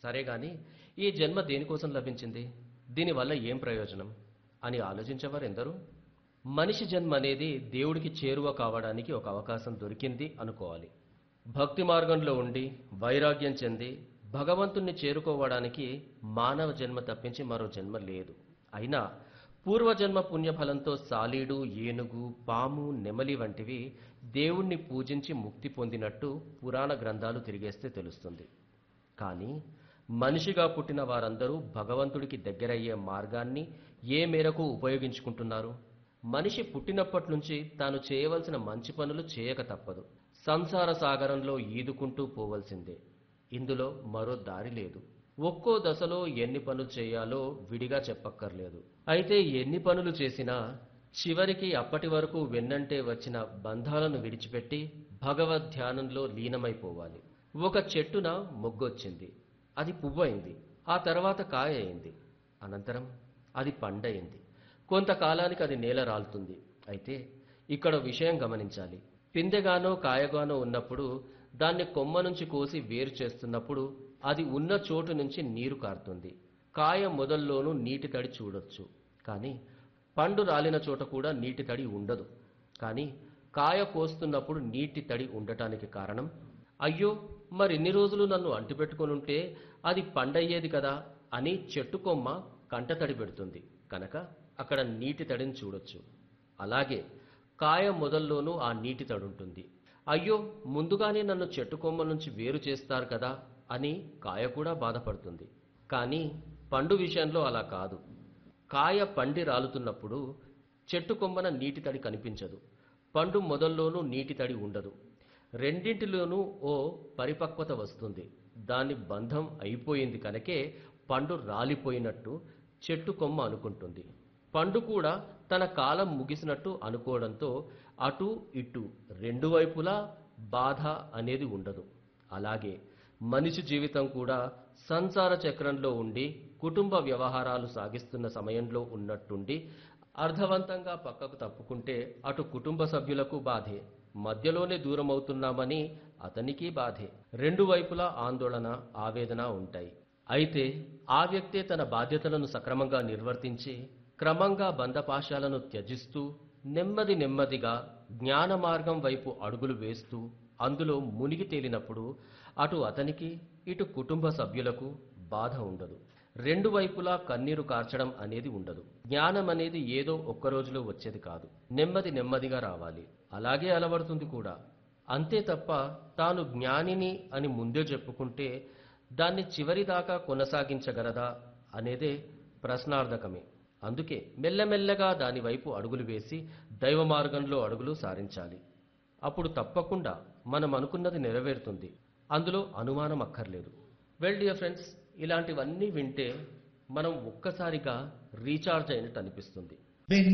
సరే గాని ఈ జన్మ దేనికోసం లభించింది దీనివల్ల ఏం ప్రయోజనం అని ఆలోచించేవారు ఎందరూ మనిషి జన్మ అనేది దేవుడికి చేరువ కావడానికి ఒక అవకాశం దొరికింది అనుకోవాలి భక్తి మార్గంలో ఉండి వైరాగ్యం చెంది భగవంతుణ్ణి చేరుకోవడానికి మానవ జన్మ తప్పించి మరో జన్మ లేదు అయినా పూర్వజన్మ పుణ్యఫలంతో సాలీడు ఏనుగు పాము నెమలి వంటివి దేవుణ్ణి పూజించి ముక్తి పొందినట్టు పురాణ గ్రంథాలు తిరిగేస్తే తెలుస్తుంది కానీ మనిషిగా పుట్టిన వారందరూ భగవంతుడికి దగ్గరయ్యే మార్గాన్ని ఏ మేరకు ఉపయోగించుకుంటున్నారు మనిషి పుట్టినప్పటి నుంచి తాను చేయవలసిన మంచి పనులు చేయక తప్పదు సంసార సాగరంలో ఈదుకుంటూ పోవలసిందే ఇందులో మరో దారి లేదు ఒక్కో దశలో ఎన్ని పనులు చేయాలో విడిగా చెప్పక్కర్లేదు అయితే ఎన్ని పనులు చేసినా చివరికి అప్పటి వరకు వెన్నంటే వచ్చిన బంధాలను విడిచిపెట్టి భగవద్ ధ్యానంలో లీనమైపోవాలి ఒక చెట్టున మొగ్గొచ్చింది అది పువ్వయింది ఆ తర్వాత కాయ అయింది అనంతరం అది పండయింది కొంతకాలానికి అది నేల రాలుతుంది అయితే ఇక్కడ విషయం గమనించాలి పిందెగానో కాయగానో ఉన్నప్పుడు దాన్ని కొమ్మ నుంచి కోసి వేరు చేస్తున్నప్పుడు అది ఉన్న చోటు నుంచి నీరు కారుతుంది కాయ మొదల్లోనూ నీటి తడి చూడొచ్చు కానీ పండు రాలిన చోట కూడా నీటి తడి ఉండదు కానీ కాయ కోస్తున్నప్పుడు నీటి తడి ఉండటానికి కారణం అయ్యో మరిన్ని రోజులు నన్ను అంటిపెట్టుకొనుంటే అది పండయ్యేది కదా అని చెట్టు కొమ్మ కంట తడి పెడుతుంది కనుక అక్కడ నీటి తడిని చూడొచ్చు అలాగే కాయ మొదల్లోనూ ఆ నీటి తడి ఉంటుంది అయ్యో ముందుగానే నన్ను చెట్టు కొమ్మ నుంచి వేరు చేస్తారు కదా అని కాయ కూడా బాధపడుతుంది కానీ పండు విషయంలో అలా కాదు కాయ పండి రాలుతున్నప్పుడు చెట్టు కొమ్మన నీటి తడి కనిపించదు పండు మొదల్లోనూ నీటి తడి ఉండదు రెండింటిలోనూ ఓ పరిపక్వత వస్తుంది దాని బంధం అయిపోయింది కనుకే పండు రాలిపోయినట్టు చెట్టు కొమ్మ అనుకుంటుంది పండు కూడా తన కాలం ముగిసినట్టు అనుకోవడంతో అటు ఇటు రెండు వైపులా బాధ అనేది ఉండదు అలాగే మనిషి జీవితం కూడా సంసార చక్రంలో ఉండి కుటుంబ వ్యవహారాలు సాగిస్తున్న సమయంలో ఉన్నట్టుండి అర్థవంతంగా పక్కకు తప్పుకుంటే అటు కుటుంబ సభ్యులకు బాధే మధ్యలోనే దూరం అవుతున్నామని అతనికి బాధే రెండు వైపులా ఆందోళన ఆవేదన ఉంటాయి అయితే ఆ వ్యక్తే తన బాధ్యతలను సక్రమంగా నిర్వర్తించి క్రమంగా బంధపాశాలను త్యజిస్తూ నెమ్మది నెమ్మదిగా జ్ఞాన మార్గం వైపు అడుగులు వేస్తూ అందులో మునిగి తేలినప్పుడు అటు అతనికి ఇటు కుటుంబ సభ్యులకు బాధ ఉండదు రెండు వైపులా కన్నీరు కార్చడం అనేది ఉండదు జ్ఞానం అనేది ఏదో ఒక్క రోజులో వచ్చేది కాదు నెమ్మది నెమ్మదిగా రావాలి అలాగే అలవడుతుంది కూడా అంతే తప్ప తాను జ్ఞానిని అని ముందే చెప్పుకుంటే దాన్ని చివరిదాకా కొనసాగించగలదా అనేదే ప్రశ్నార్థకమే అందుకే మెల్లమెల్లగా దాని వైపు అడుగులు వేసి దైవ మార్గంలో అడుగులు సారించాలి అప్పుడు తప్పకుండా మనం అనుకున్నది నెరవేరుతుంది అందులో అనుమానం అక్కర్లేదు వెల్ డియర్ ఫ్రెండ్స్ ఇలాంటివన్నీ వింటే మనం ఒక్కసారిగా రీఛార్జ్ అయినట్టు అనిపిస్తుంది